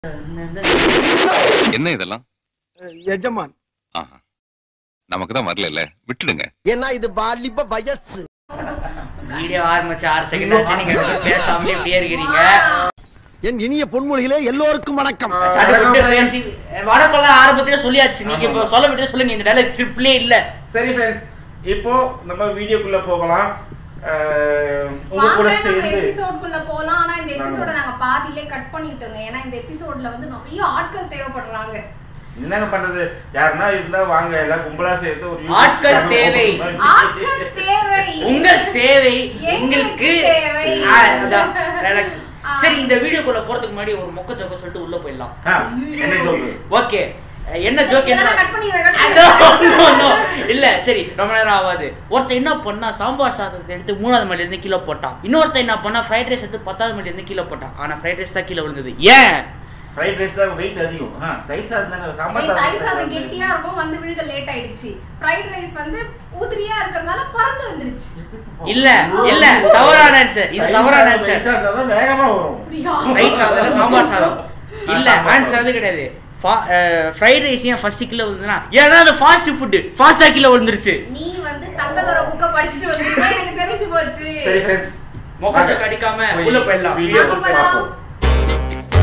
என்ன இதெல்லாம் எஜமான் ஆஹா. நமக்கு தான் வரல இல்ல விட்டுடுங்க ஏன்னா இது வாலிப வயசு வீடியோ ஆரம்பிச்சு ஆறு செகண்ட் ஆச்சு நீங்க பேசாமலே இப்படியே இருக்கிறீங்க என் இனிய பொன்மொழிகளே எல்லோருக்கும் வணக்கம் சண்டை போட்டு பேசி வடக்கெல்லாம் ஆரம்பத்திலே சொல்லியாச்சு நீங்க இப்ப சொல்ல விட்டு சொல்லுங்க இந்த டைலாக் ஸ்கிரிப்ட்லயே இல்ல சரி ஃப்ரெண்ட்ஸ் இப்போ நம்ம வீடியோக்குள்ள போகலாம் அஹ், உங்க கூட வாங்க நம்ம சேர்ந்து எபிசோட்குள்ள போலாம் ஆனா இந்த எபிசோட நாங்க பாதியிலே கட் பண்ணிட்டோங்க ஏன்னா இந்த எபிசோட்ல வந்து நிறைய ஆட்கள் தேவைப்படுறாங்க என்னங்க பண்றது யாருன்னா இருந்தா வாங்க எல்லாம் கும்பலா சேர்ந்து ஒரு YouTube ஆட்கள் channel தேவை. open பண்ணி- ஆட்கள் தேவை உங்கள் சேவை எங்களுக்கு உங்களுக்கு தேவை. ஆ, அதான் dialogue. ஆ. சரி இந்த வீடியோக்குள்ள போறதுக்கு முன்னாடி ஒரு மொக்க ஜோக்க சொல்லிட்டு உள்ள போயிடலாம் ஆ, என்ன சொல்றது ஓகே என்ன ஜோக் என்ன இதெல்லாம் cut பண்ணிடுறேன், cut No, பண்ணிடுறேன். no, no. இல்ல சரி ரொம்ப நேரம் ஆகாது ஒருத்தன் என்ன பண்ணா சாம்பார் சாதத்தை எடுத்து மூணாவது மணி இருந்து கீழே போட்டான் இன்னொருத்தன் என்ன பண்ணா ஃப்ரைட் ரைஸ் எடுத்து பத்தாவது மணி இருந்து கீழே போட்டான் ஆனா ஃப்ரைட் ரைஸ் தான் கீழே விழுந்தது ஏன் ஃப்ரைட் ரைஸ் தான் வெயிட் அதிகம் ஆ, தயிர் சாதம் தானே சாம்பார் ஏய், தயிர் சாதம் சாதம் கெட்டியா இருக்கும் வந்து விழுக லேட் ஆயிடுச்சு ஃப்ரைட் ரைஸ் வந்து ஊத்திரியா இருக்கறனால பறந்து வந்துருச்சு இல்ல இல்ல தவறான ஆன்சர் இது தயிர் தவறான சாதம் ஆன்சர் weight ஆ இருந்தா தான் வேகமா வரும் அப்படியா தயிர் சாதம் இல்ல, சாம்பார் சாதம் இல்ல சாம்பார் ஆன்சர் சாதம். அது கிடையாது ஃப்ரைட் ரைஸ் ஏன் ஃபர்ஸ்ட் கிலோ விழுந்துனா ஏன்னா அது ஃபாஸ்ட் ஃபுட் ஃபாஸ்டா கிலோ விழுந்துருச்சு நீ வந்து தங்கதோர புக்க படிச்சுட்டு வந்திருக்க எனக்கு தெரிஞ்சு போச்சு சரி ஃப்ரெண்ட்ஸ் மொக்க ஜோக் அடிக்காம உள்ள போயிடலாம் வீடியோ வாங்க போலாம். பார்ப்போம்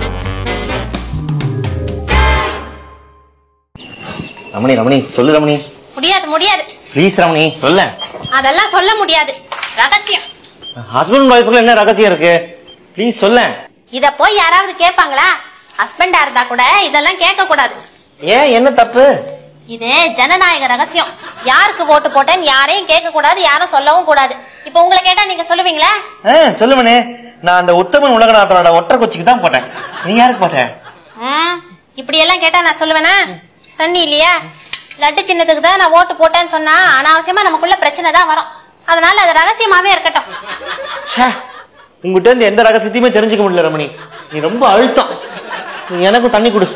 ரமணி ரமணி சொல்லு ரமணி முடியாது முடியாது ப்ளீஸ் ரமணி சொல்ல அதெல்லாம் சொல்ல முடியாது ரகசியம் ஹஸ்பண்ட் ஒய்ஃபுக்கு என்ன ரகசியம் இருக்கு ப்ளீஸ் சொல்ல இத போய் யாராவது கேட்பாங்களா ஹஸ்பண்டா இருந்தா கூட இதெல்லாம் கேட்க கூடாது ஏன் என்ன தப்பு இது ஜனநாயக ரகசியம் யாருக்கு ஓட்டு போட்டேன்னு யாரையும் கேட்க கூடாது யாரும் சொல்லவும் கூடாது இப்போ உங்களை கேட்டா நீங்க சொல்லுவீங்களா ஆ சொல்லுமணி நான் அந்த உத்தமன் உலகநாதனோட ஒற்றை கொச்சிக்கு தான் போட்டேன் நீ யாருக்கு போட்ட ம், இப்படி எல்லாம் கேட்டா நான் சொல்லுவேனா தண்ணி இல்லையா லட்டு சின்னத்துக்கு தான் நான் ஓட்டு போட்டேன்னு சொன்னா அனாவசியமா நமக்குள்ள பிரச்சனை தான் வரும் அதனால அது ரகசியமாவே இருக்கட்டும் ச்சே உங்ககிட்ட இருந்து எந்த ரகசியத்தையுமே தெரிஞ்சுக்க முடியல ரமணி நீ ரொம்ப அழுத்தம் நீ எனக்கும் தண்ணி கொடு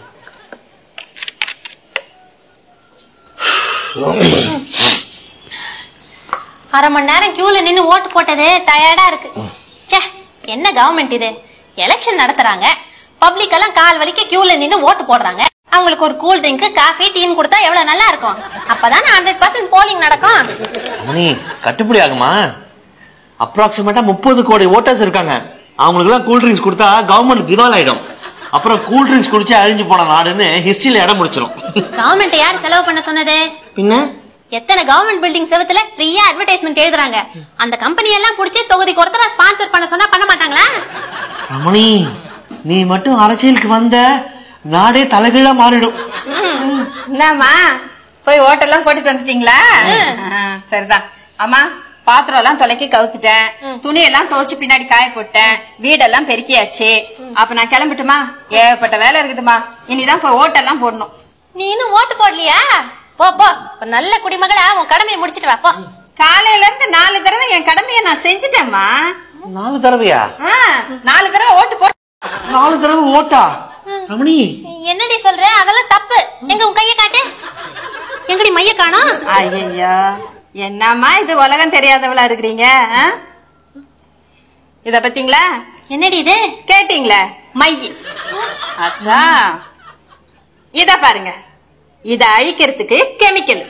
அரை மணி நேரம் கியூல நின்னு ஓட்டு போட்டது டயர்டா இருக்கு ச்சே என்ன கவர்மெண்ட் இது எலெக்ஷன் நடத்துறாங்க பப்ளிக் எல்லாம் கால் வலிக்க கியூல நின்னு ஓட்டு போடுறாங்க அவங்களுக்கு ஒரு கூல் ட்ரிங்க் காஃபி டீன்னு கொடுத்தா எவ்வளவு நல்லா இருக்கும் அப்பதானே ஹண்ட்ரட் பர்சன்ட் போலிங் நடக்கும் ரமணி கட்டுப்படி ஆகுமா அப்ராக்சிமேட்டா முப்பது கோடி ஓட்டர்ஸ் இருக்காங்க அவங்களுக்கு எல்லாம் கூல் ட்ரிங்க்ஸ் கொடுத்தா கவர்மெண்ட் திவால் ஆயிடும் அப்புறம் கூல் ட்ரிங்க்ஸ் குடிச்சு அழிஞ்சு போன நாடுன்னு ஹிஸ்டரியில இடம் முடிச்சிடும் கவர்மெண்ட் யார் செலவு பண்ண சொன்னது பின்ன எத்தனை கவர்மெண்ட் பில்டிங் செவத்துல ஃப்ரீயா அட்வர்டைஸ்மெண்ட் எழுதுறாங்க அந்த கம்பெனி எல்லாம் புடிச்சு தொகுதிக்கு ஒருத்தர ஸ்பான்சர் பண்ண சொன்னா பண்ண மாட்டாங்களா ரமணி நீ மட்டும் அரசியலுக்கு வந்த நாடே தலைகீழா மாறிடும் என்னம்மா போய் ஓட்டெல்லாம் போட்டுட்டு வந்துட்டீங்களா ஆ, சரிதான் அம்மா பாத்திரம் எல்லாம் தொலைக்கி கவுத்துட்டேன் துணி எல்லாம் துவைச்சு பின்னாடி காய போட்டேன் வீடெல்லாம் பெருக்கியாச்சு அப்ப நான் கிளம்பட்டுமா ஏகப்பட்ட வேலை இருக்குதுமா இனிதான் போய் ஓட்டெல்லாம் போடணும் நீ இன்னும் ஓட்டு போடலையா போ போ ஒரு நல்ல குடிமகளா உன் கடமையை முடிச்சிட்டு வா போ காலையில இருந்து நாலு தடவை என் கடமையை நான் செஞ்சுட்டேம்மா நாலு தடவையா ஆ, நாலு தடவை ஓட்டு போட்டு நாலு தடவை ஓட்டா ரமணி என்னடி சொல்ற அதெல்லாம் தப்பு எங்க உன் கைய காட்டு எங்கடி மைய காணோம் ஐயோ என்னம்மா இது உலகம் தெரியாதவளா இருக்கிறீங்க ஆ? இத பத்தீங்களா என்னடி இது கேட்டீங்களே மை அச்சா இத பாருங்க இத அழிக்கிறதுக்கு கெமிக்கல்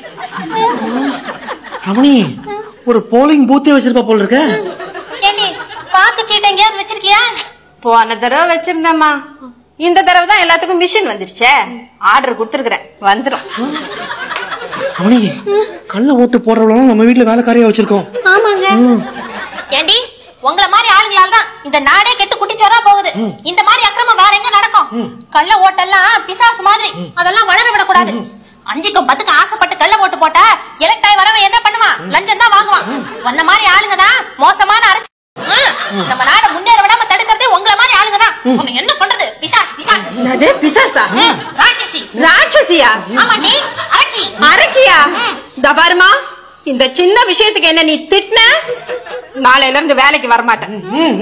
ரமணி ஒரு போலிங் பூத்தே வச்சிருப்பா போல இருக்க ஏண்டி வாக்கு சீட்டு எங்கேயாவது வச்சிருக்கியா போன தடவை வச்சிருந்தேம்மா இந்த தடவை தான் எல்லாத்துக்கும் மிஷின் வந்துருச்சே ஆர்டர் கொடுத்துருக்குறேன் வந்துரும் ரமணி கள்ள ஓட்டு போடுறவங்களும் நம்ம வீட்டுல வேலைக்காரியா வச்சிருக்கோம் ஆமாங்க ஏண்டி உங்கள மாதிரி ஆளுங்களால தான் இந்த நாடே கெட்டு குட்டிச்சோரா போகுது இந்த மாதிரி அக்கிரமம் வேற எங்க நடக்கும் கள்ள ஓட்டெல்லாம் பிசாசு மாதிரி அதெல்லாம் வளர விடக்கூடாது அஞ்சுக்கும் பத்துக்கு ஆசைப்பட்டு கள்ள ஓட்டு போட்டா எலக்ட் ஆகி வரவன் என்ன பண்ணுவான் லஞ்சம் தான் வாங்குவான் உன்ன மாதிரி ஆளுங்க தான் மோசமான அரசு ம், நம்ம நாட முன்னேற விடாம தடுக்கிறதே உங்கள மாதிரி ஆளுங்க தான் உன்னை என்ன பண்றது பிசாசு பிசாசு என்னது பிசாசா ம், ராட்சசி ராட்சசியா ஆமாண்டி அரக்கி அரக்கியா இந்த பாருமா இந்த சின்ன விஷயத்துக்கு என்ன நீ திட்டின நாளையில இருந்து வேலைக்கு வரமாட்டேன்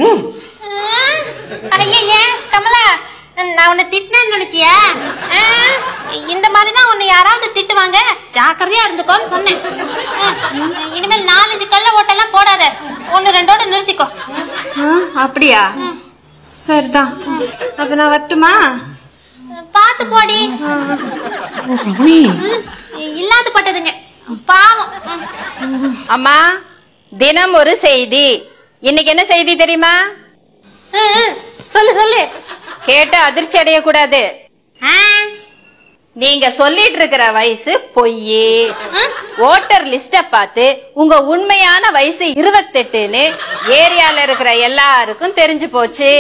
ஐயே கமலா நான் உன்னை திட்டினேன்னு நினைச்சியா ஆ, இந்த மாதிரி தான் உன்னை யாராவது திட்டுவாங்க ஜாக்கிரதையா இருந்துக்கோன்னு சொன்னேன் ம், இனிமேல் நாலஞ்சு கள்ள ஓட்டெல்லாம் போடாத ஒன்னு ரெண்டோட நிறுத்திக்கோ அப்படியா சரிதான் அப்ப நான் வரட்டுமா பார்த்து போடி ரமணி ம், இல்லாத பட்டதுங்க பாவம் ம். அம்மா தினம் ஒரு செய்தி இன்னைக்கு என்ன செய்தி தெரியுமா ம், ம். சொல்லு சொல்லு கேட்டு அதிர்ச்சி அடையக்கூடாது ஆ, நீங்க சொல்லிட்டு இருக்கிற வயசு பொய்யே ஓட்டர் லிஸ்ட பார்த்து உங்க உண்மையான வயசு இருபத்தெட்டுன்னு ஏரியால இருக்கிற எல்லாருக்கும் தெரிஞ்சு போச்சு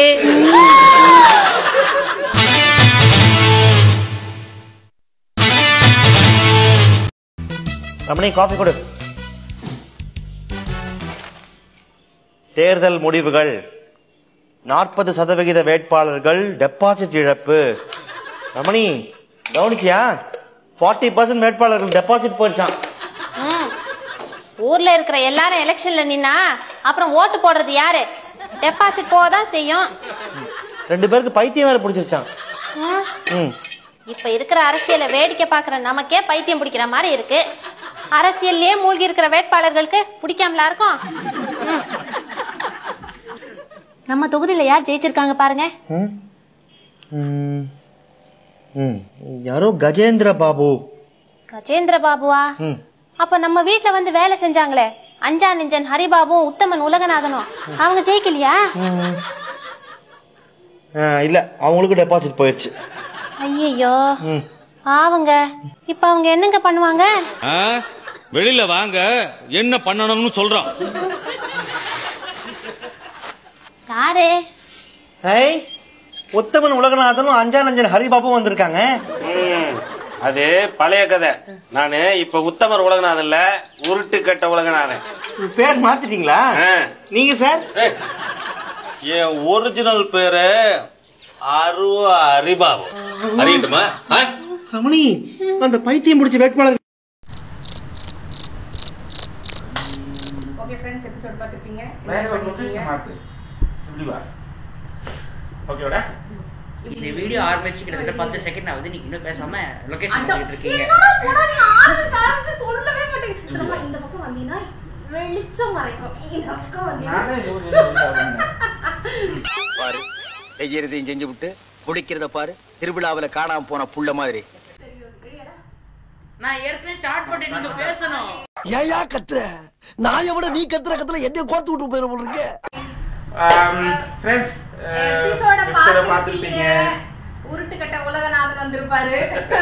ரமணி காஃபி கொடு தேர்தல் முடிவுகள் நாற்பது சதவிகித வேட்பாளர்கள் டெபாசிட் இழப்பு ரமணி கவனிச்சியா ஃபார்ட்டி பர்சன்ட் வேட்பாளர்கள் டெபாசிட் போயிடுச்சான் ம். ஊர்ல இருக்கிற எல்லாரும் எலெக்ஷன்ல நின்னா அப்புறம் ஓட்டு போடுறது யாரு டெபாசிட் போதான் செய்யும் ரெண்டு பேருக்கு பைத்தியம் வேற பிடிச்சிருச்சான் ம். ம் இப்ப இருக்கிற அரசியலை வேடிக்கை பாக்குற நமக்கே பைத்தியம் பிடிக்கிற மாதிரி இருக்கு அரசியல்லயே மூழ்கி இருக்கிற வேட்பாளர்களுக்கு பிடிக்காமலா இருக்கும் ம். நம்ம தொகுதியில யார் ஜெயிச்சிருக்காங்க பாருங்க ம். ம். ம். யாரோ கஜேந்திர பாபு கஜேந்திர பாபுவா ம். அப்ப நம்ம வீட்ல வந்து வேலை செஞ்சாங்களே அஞ்சா நெஞ்சன் ஹரிபாபும் உத்தமன் உலகநாதனும் அவங்க ஜெயிக்கலையா ஆ, இல்ல அவங்களுக்கு டெபாசிட் போயிடுச்சு ஐயோ ம். பாவங்க இப்ப அவங்க என்னங்க பண்ணுவாங்க ஆ? வெளியில வாங்க என்ன பண்ணணும்னு சொல்றோம் யாரு ஏய் உத்தமன் உலகநாதனும் அஞ்சானஞ்சன் ஹரிபாபும் வந்திருக்காங்க ம், அது பழைய கதை நானு இப்ப உத்தமர் உலகநாதன் இல்ல உருட்டு கட்ட உலகநாதன் பேர் மாத்திட்டீங்களா ஆ. நீங்க சார் என் ஒரிஜினல் பேரு அருவ அரிபாபு அறியட்டுமா ஆ? ரமணி அந்த பைத்தியம் பிடிச்ச வேட்பாளர் ஓகே ஃப்ரெண்ட்ஸ் எபிசோட் பார்த்துருப்பீங்க வேற ஒரு லொகேஷன் மாத்து இப்படி வா ஓகேவாடா இந்த வீடியோ ஆரம்பிச்சு கிட்டத்தட்ட பத்து செகண்ட் ஆகுது நீங்க இன்னும் பேசாம லொகேஷன் அட்டோ, பண்ணிட்டு இருக்கீங்க என்னடா போடா, நீ ஆரம்பிச்சு ஆரம்பிச்சு சொல்லவே மாட்டேங்க. சொல்லுமா, இந்த பக்கம் வந்தீங்கன்னா வெளிச்சம் மறைக்கும் இந்த பக்கம் வந்தீங்கன்னா நானே யோசிச்சு பாரு செய்யறதையும் செஞ்சு விட்டு குடிக்கிறத பாரு திருவிழாவுல காணாம போன புள்ள மாதிரி நான் ஏற்கனவே ஸ்டார்ட் பண்ணிட்டு நீங்க பேசணும் ஏயா கத்துற நான் விட நீ கத்துற கத்துல என்ன கோர்த்து விட்டு போயிட போடுறீங்க ஃப்ரெண்ட்ஸ் எபிசோட எபிசோட பார்த்துருப்பீங்க பார்த்துருப்பீங்க உருட்டுக்கட்ட உலகநாதன் வந்திருப்பாரு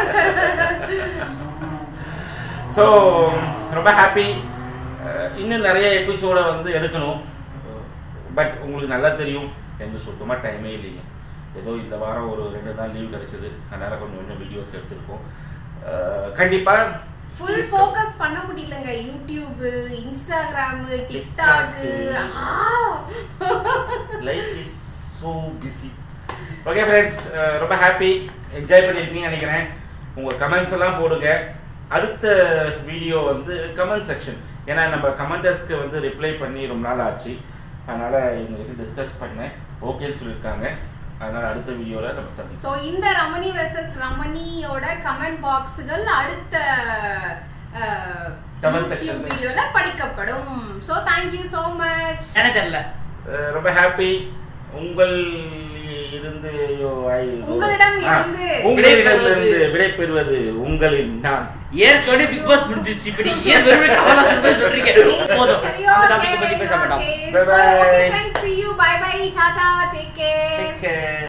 ஸோ ரொம்ப ஹாப்பி இன்னும் நிறைய எபிசோட வந்து எடுக்கணும் பட் உங்களுக்கு நல்லா தெரியும் எனக்கு சுத்தமாக டைமே இல்லைங்க ஏதோ இந்த வாரம் ஒரு ரெண்டு நாள் லீவ் கிடைச்சது அதனால கொஞ்சம் கொஞ்சம் வீடியோஸ் எடுத்திருக்கோம் அஹ், கண்டிப்பா ஃபுல் ஃபோக்கஸ் பண்ண முடியலங்க YouTube Instagram TikTok life is so busy okay friends ரொம்ப ஹாப்பி என்ஜாய் பண்ணியிருப்பீங்கன்னு நினைக்கிறேன் உங்கள் கமெண்ட்ஸ் எல்லாம் போடுங்க அடுத்த வீடியோ வந்து கமெண்ட் செக்ஷன் ஏன்னா நம்ம கமெண்டர்ஸ்க்கு வந்து ரிப்ளை பண்ணி ரொம்ப நாள் ஆச்சு அதனால இவங்களுக்கு டிஸ்கஸ் பண்ணேன் ஓகேன்னு சொல்லியிருக்காங்க அதனால அடுத்த வீடியோவில் நம்ம சந்திப்போம் சோ இந்த ரமணி வெர்சஸ் ரமணியோட கமெண்ட் பாக்ஸ்கள் அடுத்த Comment section. வீடியோல படிக்கப்படும் so thank you so much என்ன தெரியல அஹ் ரொம்ப ஹாப்பி உங்கள் இருந்து ஐயோ, ஐயோ. உங்களிடம் ஆ, இருந்து. உங்களிடமிருந்து விடை பெறுவது உங்களின் நான் ஏற்கனவே பிக் பாஸ் முடிஞ்சிருச்சு இப்படி ஏன் வெறும் கமலாசன் சொல்றீங்க போதும் சரி அந்த ஓகே டாபிக் பத்தி பேச மாட்டோம் okay Bye so okay bye. Friends see you bye bye டாடா டேக் கேர் Take care.